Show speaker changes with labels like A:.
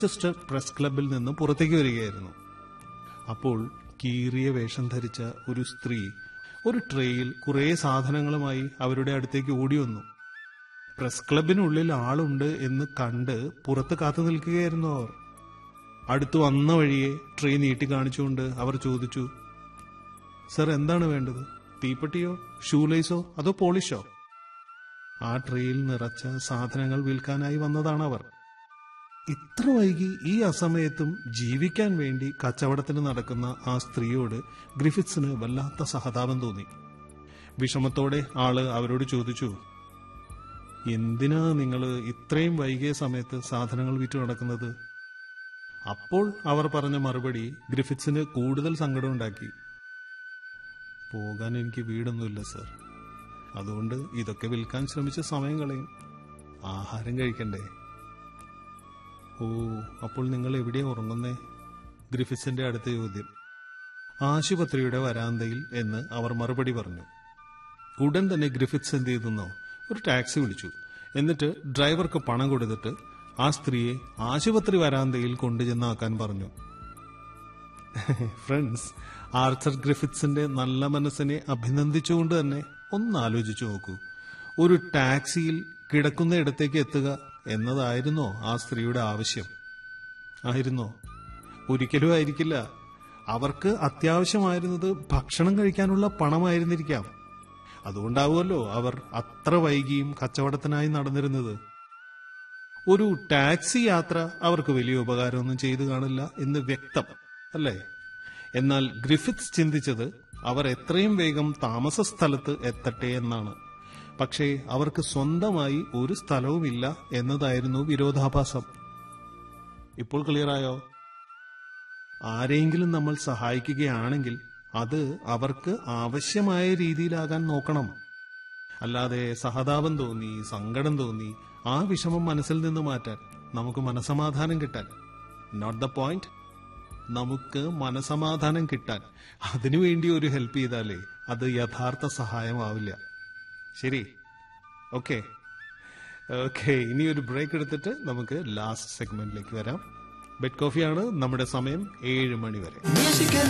A: sister press ക്ലബിൽ നിന്ന് പുറത്തേക്ക് വരികയായിരുന്നു അപ്പോൾ കീറിയ വേഷം ധരിച്ച ഒരു സ്ത്രീ ഒരു ട്രേയിൽ കുറേ സാധനങ്ങളുമായി അവരുടെ അടുത്തേക്ക് ഓടി വന്നു പ്രസ് ക്ലബിനുള്ളിൽ ആളുണ്ട് എന്ന് കണ്ട് പുറത്ത് കാത്തു നിൽക്കുകയായിരുന്നു അവർ അടുത്തു വന്ന വഴിയെ ട്രേ നീട്ടി കാണിച്ചുകൊണ്ട് അവർ ചോദിച്ചു സർ എന്താണ് വേണ്ടത് തീപ്പെട്ടിയോ ഷൂലേസോ അതോ പോളിഷോ ആ ട്രേയിൽ നിറച്ച സാധനങ്ങൾ വിൽക്കാനായി വന്നതാണ് അവർ ഇത്ര വൈകി ഈ അസമയത്തും ജീവിക്കാൻ വേണ്ടി കച്ചവടത്തിന് നടക്കുന്ന ആ സ്ത്രീയോട് ഗ്രിഫിത്സിന് വല്ലാത്ത സഹതാപം തോന്നി വിഷമത്തോടെ ആള് അവരോട് ചോദിച്ചു എന്തിനാ നിങ്ങൾ ഇത്രയും വൈകിയ സമയത്ത് സാധനങ്ങൾ വിറ്റു നടക്കുന്നത് അപ്പോൾ അവർ പറഞ്ഞ മറുപടി ഗ്രിഫിത്സിന് കൂടുതൽ സങ്കടമുണ്ടാക്കി പോകാൻ എനിക്ക് വീടൊന്നുമില്ല സർ അതുകൊണ്ട് ഇതൊക്കെ വിൽക്കാൻ ശ്രമിച്ച് സമയം കളയും ആഹാരം കഴിക്കണ്ടേ ഓ അപ്പോൾ നിങ്ങൾ എവിടെയാ ഉറങ്ങുന്നേ ഗ്രിഫിത്സിന്റെ അടുത്ത ചോദ്യം ആശുപത്രിയുടെ വരാന്തയിൽ എന്ന് അവർ മറുപടി പറഞ്ഞു ഉടൻ തന്നെ ഗ്രിഫിത്സ് എന്ത് ചെയ്തെന്നോ ഒരു ടാക്സി വിളിച്ചു എന്നിട്ട് ഡ്രൈവർക്ക് പണം കൊടുത്തിട്ട് ആ സ്ത്രീയെ ആശുപത്രി വരാന്തയിൽ കൊണ്ടുചെന്നാക്കാൻ പറഞ്ഞു ഫ്രണ്ട്സ് ആർച്ചർ ഗ്രിഫിത്സിന്റെ നല്ല മനസ്സിനെ അഭിനന്ദിച്ചുകൊണ്ട് തന്നെ ഒന്ന് ആലോചിച്ചു നോക്കൂ ഒരു ടാക്സിയിൽ കിടക്കുന്ന ഇടത്തേക്ക് എത്തുക എന്നതായിരുന്നോ ആ സ്ത്രീയുടെ ആവശ്യം ആയിരുന്നോ ഒരിക്കലും ആയിരിക്കില്ല അവർക്ക് അത്യാവശ്യമായിരുന്നത് ഭക്ഷണം കഴിക്കാനുള്ള പണമായിരുന്നിരിക്കാം അതുകൊണ്ടാവുമല്ലോ അവർ അത്ര വൈകിയും കച്ചവടത്തിനായി നടന്നിരുന്നത് ഒരു ടാക്സി യാത്ര അവർക്ക് വലിയ ഉപകാരമൊന്നും ചെയ്തു കാണില്ല എന്ന് വ്യക്തം അല്ലേ എന്നാൽ ഗ്രിഫിത്സ് ചിന്തിച്ചത് അവർ എത്രയും വേഗം താമസ സ്ഥലത്ത് എത്തട്ടെ എന്നാണ് പക്ഷേ അവർക്ക് സ്വന്തമായി ഒരു സ്ഥലവുമില്ല എന്നതായിരുന്നു വിരോധാഭാസം ഇപ്പോൾ ക്ലിയറായോ ആരെയെങ്കിലും നമ്മൾ സഹായിക്കുകയാണെങ്കിൽ അത് അവർക്ക് ആവശ്യമായ രീതിയിലാകാൻ നോക്കണം അല്ലാതെ സഹതാപം തോന്നി സങ്കടം തോന്നി ആ വിഷമം മനസ്സിൽ നിന്ന് മാറ്റാൻ നമുക്ക് മനസമാധാനം കിട്ടാൻ നോട്ട് ദ പോയിന്റ് നമുക്ക് മനസമാധാനം കിട്ടാൻ അതിനുവേണ്ടി ഒരു ഹെൽപ്പ് ചെയ്താലേ അത് യഥാർത്ഥ സഹായമാവില്ല ശരി ഓക്കെ ഓക്കെ ഇനി ഒരു ബ്രേക്ക് എടുത്തിട്ട് നമുക്ക് ലാസ്റ്റ് സെഗ്മെന്റിലേക്ക് വരാം ബെഡ് കോഫിയാണ് നമ്മുടെ സമയം ഏഴ് മണി വരെ
B: Music and